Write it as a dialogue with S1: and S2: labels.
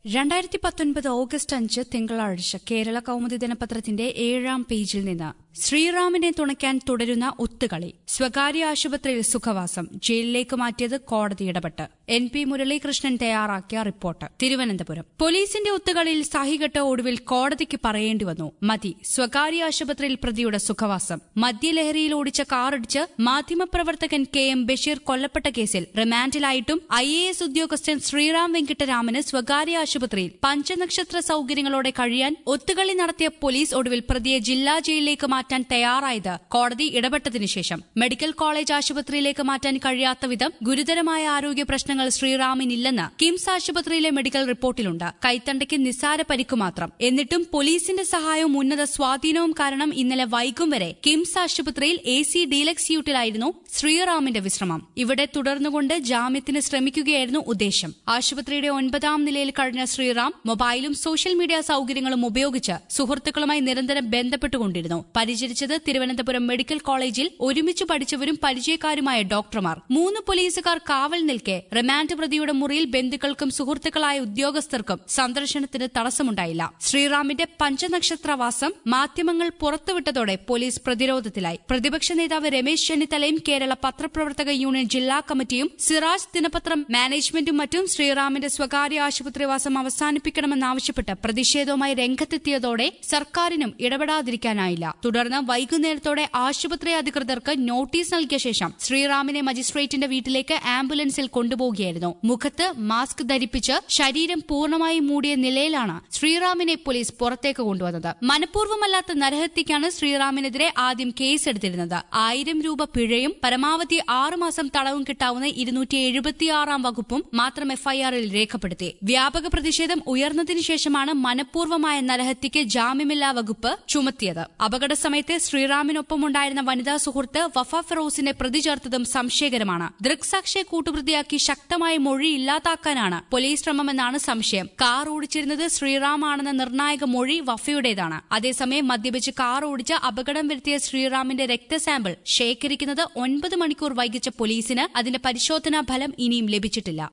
S1: രണ്ടായിരത്തി പത്തൊൻപത് ഓഗസ്റ്റ് അഞ്ച് തിങ്കളാഴ്ച കേരള കൗമുദി ദിനപത്രത്തിന്റെ ഏഴാം പേജിൽ നിന്ന് ശ്രീറാമിനെ തുണയ്ക്കാൻ തുടരുന്ന ഒത്തുകളി സ്വകാര്യ ആശുപത്രിയിൽ സുഖവാസം ജയിലിലേക്ക് മാറ്റിയത് കോടതി ഇടപെട്ട് എൻ പി മുരളീകൃഷ്ണൻ തയ്യാറാക്കിയ റിപ്പോർട്ട് തിരുവനന്തപുരം പോലീസിന്റെ ഒത്തുകളിയിൽ സഹികെട്ട ഒടുവിൽ കോടതിക്ക് പറയേണ്ടി വന്നു മതി സ്വകാര്യ ആശുപത്രിയിൽ പ്രതിയുടെ സുഖവാസം മദ്യലഹരിയിൽ ഓടിച്ച കാറിടിച്ച് മാധ്യമപ്രവർത്തകൻ കെ എം ബഷീർ കൊല്ലപ്പെട്ട കേസിൽ റിമാൻഡിലായിട്ടും ഐ എ എസ് ഉദ്യോഗസ്ഥൻ ശ്രീറാം വെങ്കിട്ടരാമന് സ്വകാര്യ ആശുപത്രിയിൽ പഞ്ചനക്ഷത്ര സൌകര്യങ്ങളോടെ കഴിയാൻ ഒത്തുകളി നടത്തിയ പോലീസ് ഒടുവിൽ പ്രതിയെ ജില്ലാ ജയിലിലേക്ക് മാറ്റാൻ തയ്യാറായത് കോടതി ഇടപെട്ടതിനു ശേഷം മെഡിക്കൽ കോളേജ് ആശുപത്രിയിലേക്ക് മാറ്റാൻ കഴിയാത്ത വിധം ഗുരുതരമായ ആരോഗ്യ പ്രശ്നങ്ങൾ ശ്രീറാമിനില്ലെന്ന് കിംസ് ആശുപത്രിയിലെ മെഡിക്കൽ റിപ്പോർട്ടിലുണ്ട് കൈത്തണ്ടയ്ക്ക് നിസ്സാര പരിക്കു മാത്രം എന്നിട്ടും പോലീസിന്റെ സഹായവും ഉന്നത സ്വാധീനവും കാരണം ഇന്നലെ വൈകും വരെ കിംസ് ആശുപത്രിയിൽ എ സി ഡീലക്സ് യൂട്ടിലായിരുന്നു ശ്രീറാമിന്റെ വിശ്രമം ഇവിടെ തുടർന്നുകൊണ്ട് ജാമ്യത്തിന് ശ്രമിക്കുകയായിരുന്നു ഉദ്ദേശം ആശുപത്രിയുടെ ഒൻപതാം നിലയിൽ കഴിഞ്ഞ ശ്രീറാം മൊബൈലും സോഷ്യൽ മീഡിയ സൌകര്യങ്ങളും ഉപയോഗിച്ച് സുഹൃത്തുക്കളുമായി നിരന്തരം ബന്ധപ്പെട്ടുകൊണ്ടിരുന്നു പരിചരിച്ചത് തിരുവനന്തപുരം മെഡിക്കൽ കോളേജിൽ ഒരുമിച്ച് പഠിച്ചവരും പരിചയക്കാരുമായ ഡോക്ടർമാർ മൂന്ന് പോലീസുകാർ കാവൽ നിൽക്കെ റിമാൻഡ് പ്രതിയുടെ മുറിയിൽ ബന്ധുക്കൾക്കും സുഹൃത്തുക്കളായ ഉദ്യോഗസ്ഥർക്കും സന്ദർശനത്തിന് തടസ്സമുണ്ടായില്ല ശ്രീറാമിന്റെ പഞ്ചനക്ഷത്രവാസം മാധ്യമങ്ങൾ പുറത്തുവിട്ടതോടെ പോലീസ് പ്രതിരോധത്തിലായി പ്രതിപക്ഷ നേതാവ് രമേശ് ചെന്നിത്തലയും കേരള പത്രപ്രവർത്തക യൂണിയൻ ജില്ലാ കമ്മിറ്റിയും സിറാജ് ദിനപത്രം മാനേജ്മെന്റും മറ്റും ശ്രീറാമിന്റെ സ്വകാര്യ ആശുപത്രിവാസം അവസാനിപ്പിക്കണമെന്നാവശ്യപ്പെട്ട് പ്രതിഷേധവുമായി രംഗത്തെത്തിയതോടെ സർക്കാരിനും ഇടപെടാതിരിക്കാനായില്ല തുടർന്ന് വൈകുന്നേരത്തോടെ ആശുപത്രി അധികൃതർക്ക് നോട്ടീസ് നൽകിയ ശേഷം ശ്രീറാമിനെ മജിസ്ട്രേറ്റിന്റെ വീട്ടിലേക്ക് ആംബുലൻസിൽ കൊണ്ടുപോകുകയായിരുന്നു മുഖത്ത് മാസ്ക് ധരിപ്പിച്ച് ശരീരം പൂർണ്ണമായി മൂടിയ നിലയിലാണ് ശ്രീറാമിനെ പോലീസ് പുറത്തേക്ക് കൊണ്ടുവന്നത് മനഃപൂർവ്വമല്ലാത്ത നരഹത്യക്കാണ് ശ്രീറാമിനെതിരെ ആദ്യം കേസെടുത്തിരുന്നത് ആയിരം രൂപ പിഴയും പരമാവധി ആറുമാസം തടവും കിട്ടാവുന്ന ഇരുന്നൂറ്റി എഴുപത്തിയാറാം വകുപ്പും മാത്രം എഫ്ഐആറിൽ രേഖപ്പെടുത്തി വ്യാപക പ്രതിഷേധം ഉയർന്നതിനു ശേഷമാണ് മനഃപൂർവ്വമായ നരഹത്യയ്ക്ക് ജാമ്യമില്ലാ വകുപ്പ് ചുമത്തിയത് അപകട സമയത്ത് ശ്രീറാമിനൊപ്പമുണ്ടായിരുന്ന വനിതാ സുഹൃത്ത് വഫ ഫിറോസിനെ പ്രതി ചേർത്തതും സംശയകരമാണ് ദൃക്സാക്ഷിയെ കൂട്ടുപ്രതിയാക്കി ശക്തമായ മൊഴി ഇല്ലാതാക്കാനാണ് പോലീസ് ശ്രമമെന്നാണ് സംശയം കാർ ഓടിച്ചിരുന്നത് ശ്രീറാമാണെന്ന നിർണായക മൊഴി വഫയുടേതാണ് അതേസമയം മദ്യപിച്ച് കാർ ഓടിച്ച് അപകടം വരുത്തിയ ശ്രീറാമിന്റെ രക്തസാമ്പിൾ ശേഖരിക്കുന്നത് ഒൻപത് മണിക്കൂർ വൈകിച്ച പോലീസിന് അതിന്റെ പരിശോധനാ ഫലം ഇനിയും ലഭിച്ചിട്ടില്ല